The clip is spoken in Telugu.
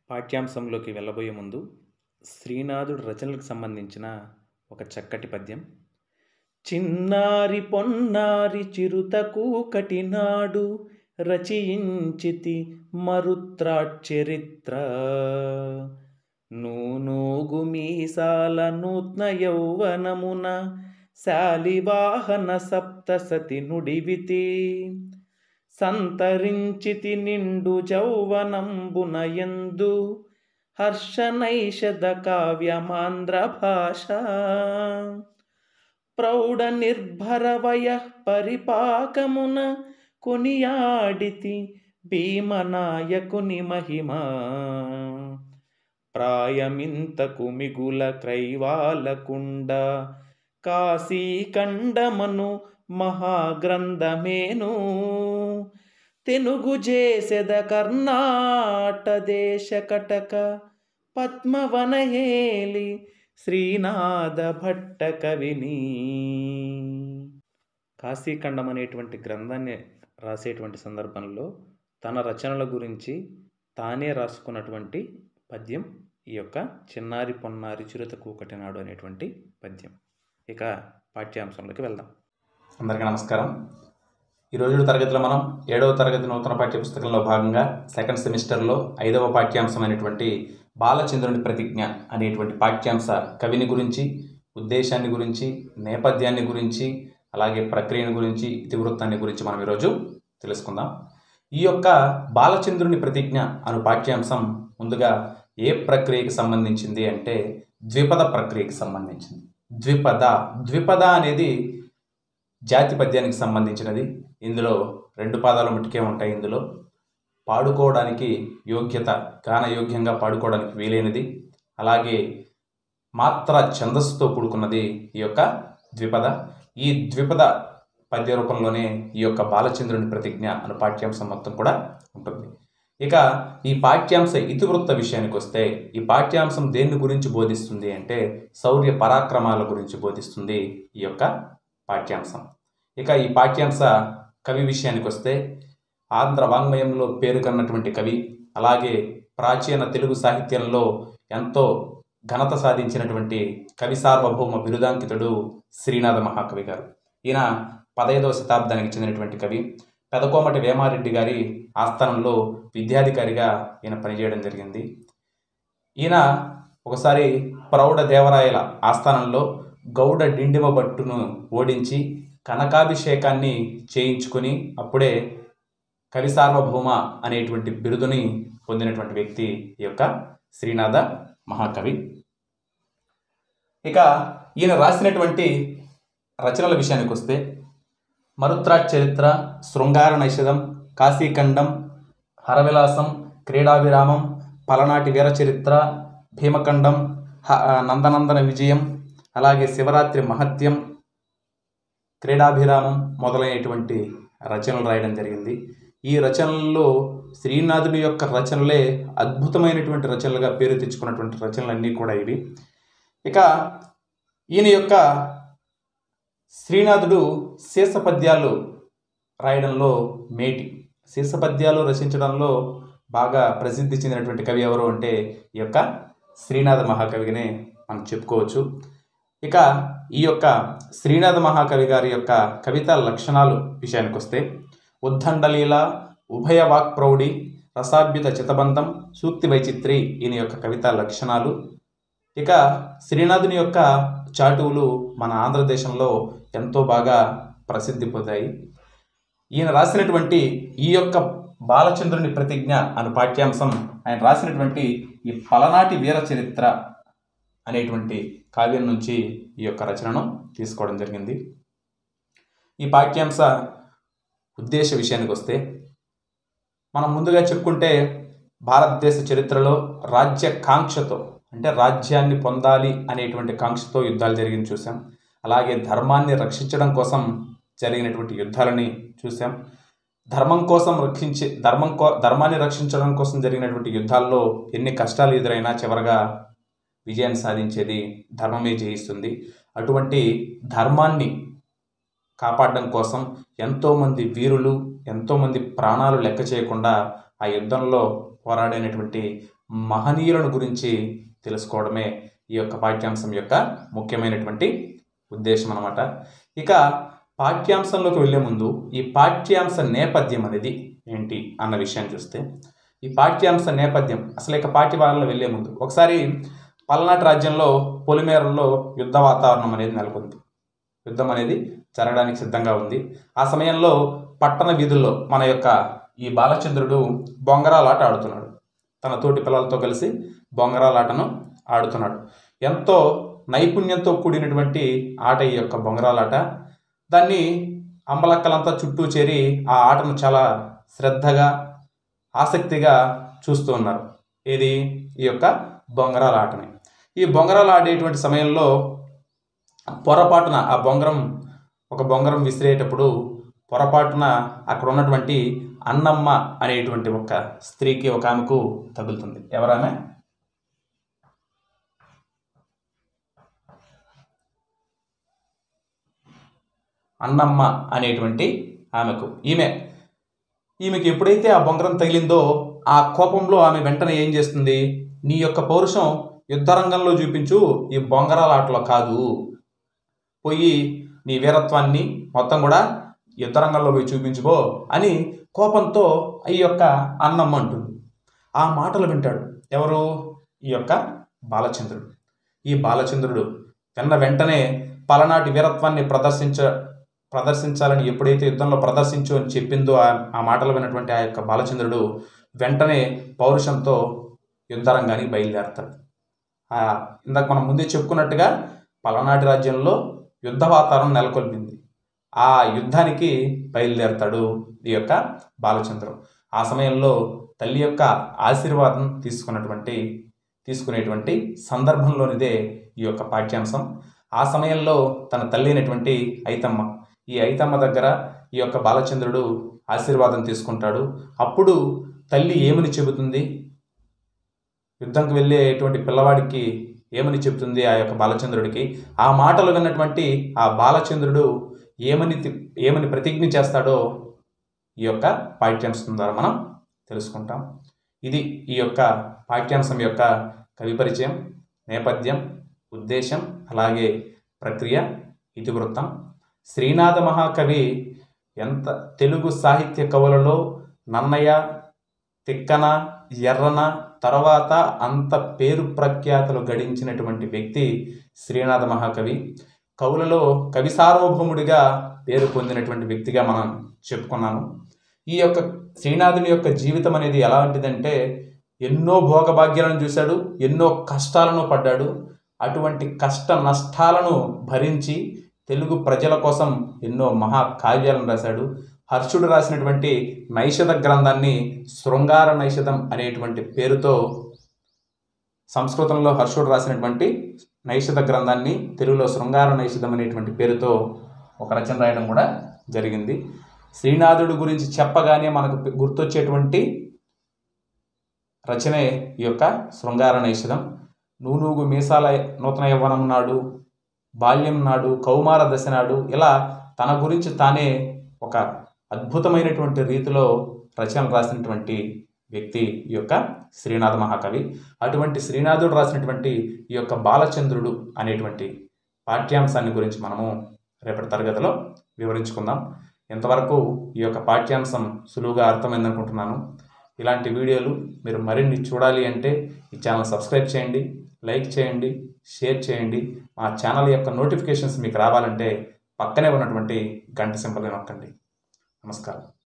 పాఠ్యాంశంలోకి వెళ్ళబోయే ముందు శ్రీనాథుడు రచనలకు సంబంధించిన ఒక చక్కటి పద్యం చిన్నారి పొన్నారి చిరుతకు కటినాడు రచయించితి మరుత్రాచరిత్ర నూనూగు మీసాల నూత్న యౌవనమున శాలివాహన సప్తసతి నుడివితి సంతరించితి నిండు జౌవనంబున యందు హర్షనైషద కావ్యమాంధ్ర భాష ప్రౌఢ నిర్భరవయ పరిపాకమున కొనియాడితి భీమనాయకుని మహిమా ప్రాయమింతకు మిగుల క్రైవాలకుండ కాశీఖండమను మహాగ్రంథమేను తెనుగు చేసెద కర్ణాట దేశ కటక పద్మవనహేలి శ్రీనాథ భట్ట కవిని కాశీఖండం అనేటువంటి గ్రంథాన్ని రాసేటువంటి సందర్భంలో తన రచనల గురించి తానే రాసుకున్నటువంటి పద్యం ఈ యొక్క చిన్నారి పొన్నారి చిరుత కూకటినాడు అనేటువంటి పద్యం ఇక పాఠ్యాంశంలోకి వెళ్దాం అందరికీ నమస్కారం ఈరోజు తరగతిలో మనం ఏడవ తరగతి నూతన పాఠ్యపుస్తకంలో భాగంగా సెకండ్ సెమిస్టర్లో ఐదవ పాఠ్యాంశం అయినటువంటి బాలచంద్రుని ప్రతిజ్ఞ అనేటువంటి పాఠ్యాంశ కవిని గురించి ఉద్దేశాన్ని గురించి నేపథ్యాన్ని గురించి అలాగే ప్రక్రియను గురించి ఇతివృత్తాన్ని గురించి మనం ఈరోజు తెలుసుకుందాం ఈ యొక్క బాలచంద్రుని ప్రతిజ్ఞ అను పాఠ్యాంశం ముందుగా ఏ ప్రక్రియకి సంబంధించింది అంటే ద్విపద ప్రక్రియకి సంబంధించింది ద్విపద ద్విపద అనేది జాతి పద్యానికి సంబంధించినది ఇందులో రెండు పాదాలు మట్టుకే ఉంటాయి ఇందులో పాడుకోవడానికి యోగ్యత గాన యోగ్యంగా పాడుకోవడానికి వీలైనది అలాగే మాత్ర ఛందస్సుతో కూడుకున్నది ఈ యొక్క ద్విపద ఈ ద్విపద పద్య రూపంలోనే ఈ యొక్క బాలచంద్రుని ప్రతిజ్ఞ అనే పాఠ్యాంశం మొత్తం కూడా ఉంటుంది ఇక ఈ పాఠ్యాంశ ఇతివృత్త విషయానికి వస్తే ఈ పాఠ్యాంశం దేని గురించి బోధిస్తుంది అంటే శౌర్య పరాక్రమాల గురించి బోధిస్తుంది ఈ యొక్క పాఠ్యాంశం ఇక ఈ పాఠ్యాంశ కవి విషయానికి వస్తే ఆంధ్ర వాంగ్మయంలో పేరుకన్నటువంటి కవి అలాగే ప్రాచీన తెలుగు సాహిత్యంలో ఎంతో ఘనత సాధించినటువంటి కవి సార్వభౌమ బిరుదాంకితుడు శ్రీనాథ మహాకవి గారు ఈయన పదహైదవ శతాబ్దానికి చెందినటువంటి కవి పెదకోమటి వేమారెడ్డి గారి ఆస్థానంలో విద్యాధికారిగా ఈయన పనిచేయడం జరిగింది ఈయన ఒకసారి ప్రౌఢ దేవరాయల ఆస్థానంలో గౌడ డిండిమ భట్టును ఓడించి కనకాభిషేకాన్ని చేయించుకొని అప్పుడే కవి సార్వభౌమ అనేటువంటి బిరుదుని పొందినటువంటి వ్యక్తి ఈ యొక్క శ్రీనాథ మహాకవి ఇక ఈయన రాసినటువంటి రచనల విషయానికి వస్తే మరుత్రాట్ చరిత్ర శృంగార నైషధం కాశీఖండం హరవిలాసం క్రీడాభిరామం పలనాటి వీర చరిత్ర భీమఖండం హ నందనందన విజయం అలాగే శివరాత్రి మహత్యం క్రీడాభిరామం మొదలైనటువంటి రచనలు రాయడం జరిగింది ఈ రచనల్లో శ్రీనాథుడి యొక్క రచనలే అద్భుతమైనటువంటి రచనలుగా పేరు తెచ్చుకున్నటువంటి రచనలన్నీ కూడా ఇవి ఇక ఈయన యొక్క శ్రీనాథుడు శీర్షపద్యాలు రాయడంలో మేటి శీర్షపద్యాలు రచించడంలో బాగా ప్రసిద్ధి చెందినటువంటి కవి ఎవరు అంటే ఈ యొక్క శ్రీనాథ మహాకవిగానే మనం చెప్పుకోవచ్చు ఇక ఈ యొక్క శ్రీనాథ మహాకవి గారి యొక్క కవితా లక్షణాలు విషయానికి వస్తే ఉద్దండలీల ఉభయ వాక్ప్రౌఢి రసాభ్యుత చితబంధం సూక్తి వైచిత్రి ఈయన యొక్క కవితా లక్షణాలు ఇక శ్రీనాథుని యొక్క చాటువులు మన ఆంధ్రదేశంలో ఎంతో బాగా ప్రసిద్ధి పొందాయి ఈయన రాసినటువంటి ఈ యొక్క బాలచంద్రుని ప్రతిజ్ఞ అను పాఠ్యాంశం ఆయన రాసినటువంటి ఈ పలనాటి వీర చరిత్ర అనేటువంటి కావ్యం నుంచి ఈ యొక్క రచనను తీసుకోవడం జరిగింది ఈ పాఠ్యాంశ ఉద్దేశ విషయానికి వస్తే మనం ముందుగా చెప్పుకుంటే భారతదేశ చరిత్రలో రాజ్య కాంక్షతో అంటే రాజ్యాన్ని పొందాలి అనేటువంటి కాంక్షతో యుద్ధాలు జరిగింది చూసాం అలాగే ధర్మాన్ని రక్షించడం కోసం జరిగినటువంటి యుద్ధాలని చూసాం ధర్మం కోసం రక్షించి ధర్మం కో ధర్మాన్ని రక్షించడం కోసం జరిగినటువంటి యుద్ధాల్లో ఎన్ని కష్టాలు ఎదురైనా చివరగా విజయాన్ని సాధించేది ధర్మమే జయిస్తుంది అటువంటి ధర్మాన్ని కాపాడడం కోసం ఎంతోమంది వీరులు ఎంతోమంది ప్రాణాలు లెక్క చేయకుండా ఆ యుద్ధంలో పోరాడినటువంటి మహనీయులను గురించి తెలుసుకోవడమే ఈ యొక్క పాఠ్యాంశం యొక్క ముఖ్యమైనటువంటి ఉద్దేశం అన్నమాట ఇక పాఠ్యాంశంలోకి వెళ్ళే ముందు ఈ పాఠ్యాంశ నేపథ్యం అనేది ఏంటి అన్న విషయాన్ని చూస్తే ఈ పాఠ్యాంశ నేపథ్యం అసలు ఇక పాఠ్య భాగంలో వెళ్ళే ముందు ఒకసారి పల్నాటి రాజ్యంలో పొలిమేరల్లో యుద్ధ వాతావరణం అనేది నెలకొంది యుద్ధం అనేది జరగడానికి సిద్ధంగా ఉంది ఆ సమయంలో పట్టణ వీధుల్లో మన యొక్క ఈ బాలచంద్రుడు బొంగరాలాట ఆడుతున్నాడు తన తోటి పిల్లలతో కలిసి బొంగరాలాటను ఆడుతున్నాడు ఎంతో నైపుణ్యంతో కూడినటువంటి ఆట ఈ యొక్క బొంగరాలాట దాన్ని అంబలక్కలంతా చుట్టూ చేరి ఆ ఆటను చాలా శ్రద్ధగా ఆసక్తిగా చూస్తూ ఉన్నారు ఏది ఈ యొక్క బొంగరాల ఆటని ఈ బొంగరాలు ఆడేటువంటి సమయంలో పొరపాటున ఆ బొంగరం ఒక బొంగరం విసిరేటప్పుడు పొరపాటున అక్కడ ఉన్నటువంటి అన్నమ్మ అనేటువంటి ఒక స్త్రీకి ఒక ఆమెకు తగులుతుంది ఎవరామె అన్నమ్మ అనేటువంటి ఆమెకు ఈమె ఈమెకి ఎప్పుడైతే ఆ బొంగరం తగిలిందో ఆ కోపంలో ఆమె వెంటనే ఏం చేస్తుంది నీ యొక్క పౌరుషం యుద్ధరంగంలో చూపించు ఈ బొంగరాల ఆటలో కాదు పోయి నీ వీరత్వాన్ని మొత్తం కూడా యుద్ధరంగంలో పోయి చూపించుకో అని కోపంతో ఈ యొక్క అన్నమ్మ అంటుంది ఆ మాటలు వింటాడు ఎవరు ఈ యొక్క బాలచంద్రుడు ఈ బాలచంద్రుడు విన్న వెంటనే పలనాటి వీరత్వాన్ని ప్రదర్శించ ప్రదర్శించాలని ఎప్పుడైతే యుద్ధంలో ప్రదర్శించు అని చెప్పిందో ఆ ఆ మాటలు విన్నటువంటి ఆ యొక్క బాలచంద్రుడు వెంటనే పౌరుషంతో యుద్ధరంగానికి బయలుదేరతాడు ఆ ఇందాక మనం ముందే చెప్పుకున్నట్టుగా పలనాటి రాజ్యంలో యుద్ధ వాతావరణం నెలకొల్పింది ఆ యుద్ధానికి బయలుదేరతాడు ఈ యొక్క బాలచంద్రుడు ఆ సమయంలో తల్లి యొక్క ఆశీర్వాదం తీసుకున్నటువంటి తీసుకునేటువంటి సందర్భంలోనిదే ఈ యొక్క పాఠ్యాంశం ఆ సమయంలో తన తల్లి అయినటువంటి ఐతమ్మ ఈ ఐతమ్మ దగ్గర ఈ యొక్క బాలచంద్రుడు ఆశీర్వాదం తీసుకుంటాడు అప్పుడు తల్లి ఏమని చెబుతుంది యుద్ధంకి వెళ్ళేటువంటి పిల్లవాడికి ఏమని చెప్తుంది ఆ యొక్క బాలచంద్రుడికి ఆ మాటలు విన్నటువంటి ఆ బాలచంద్రుడు ఏమని తి- ఏమని ప్రతిజ్ఞ చేస్తాడో ఈ యొక్క పాఠ్యాంశం ద్వారా మనం తెలుసుకుంటాం ఇది ఈ యొక్క పాఠ్యాంశం యొక్క కవి పరిచయం నేపథ్యం ఉద్దేశం అలాగే ప్రక్రియ ఇతివృత్తం శ్రీనాథ మహాకవి ఎంత తెలుగు సాహిత్య కవులలో నన్నయ్య తిక్కన ఎర్రన తర్వాత అంత పేరు ప్రఖ్యాతలు గడించినటువంటి వ్యక్తి శ్రీనాథ మహాకవి కవులలో కవి సార్వభౌముడిగా పేరు పొందినటువంటి వ్యక్తిగా మనం చెప్పుకున్నాను ఈ యొక్క శ్రీనాథుని యొక్క జీవితం అనేది ఎలాంటిదంటే ఎన్నో భోగభాగ్యాలను చూశాడు ఎన్నో కష్టాలను పడ్డాడు అటువంటి కష్ట నష్టాలను భరించి తెలుగు ప్రజల కోసం ఎన్నో మహాకావ్యాలను రాశాడు హర్షుడు రాసినటువంటి నైషధ గ్రంథాన్ని శృంగార నైషధం అనేటువంటి పేరుతో సంస్కృతంలో హర్షుడు రాసినటువంటి నైషధ గ్రంథాన్ని తెలుగులో శృంగార నైషధం అనేటువంటి పేరుతో ఒక రచన రాయడం కూడా జరిగింది శ్రీనాథుడు గురించి చెప్పగానే మనకు గుర్తొచ్చేటువంటి రచనే ఈ యొక్క శృంగార నైషధం నూనూగు మీసాల నూతన యవ్వనం నాడు బాల్యం నాడు కౌమార దశ నాడు ఇలా తన గురించి తానే ఒక అద్భుతమైనటువంటి రీతిలో రచనలు రాసినటువంటి వ్యక్తి ఈ యొక్క శ్రీనాథ మహాకవి అటువంటి శ్రీనాథుడు రాసినటువంటి ఈ యొక్క బాలచంద్రుడు అనేటువంటి పాఠ్యాంశాన్ని గురించి మనము రేపటి తరగతిలో వివరించుకుందాం ఇంతవరకు ఈ యొక్క పాఠ్యాంశం సులువుగా అర్థమైంది అనుకుంటున్నాను ఇలాంటి వీడియోలు మీరు మరిన్ని చూడాలి అంటే ఈ ఛానల్ సబ్స్క్రైబ్ చేయండి లైక్ చేయండి షేర్ చేయండి మా ఛానల్ యొక్క నోటిఫికేషన్స్ మీకు రావాలంటే పక్కనే ఉన్నటువంటి గంట సింబల్ని నొక్కండి నమస్కారం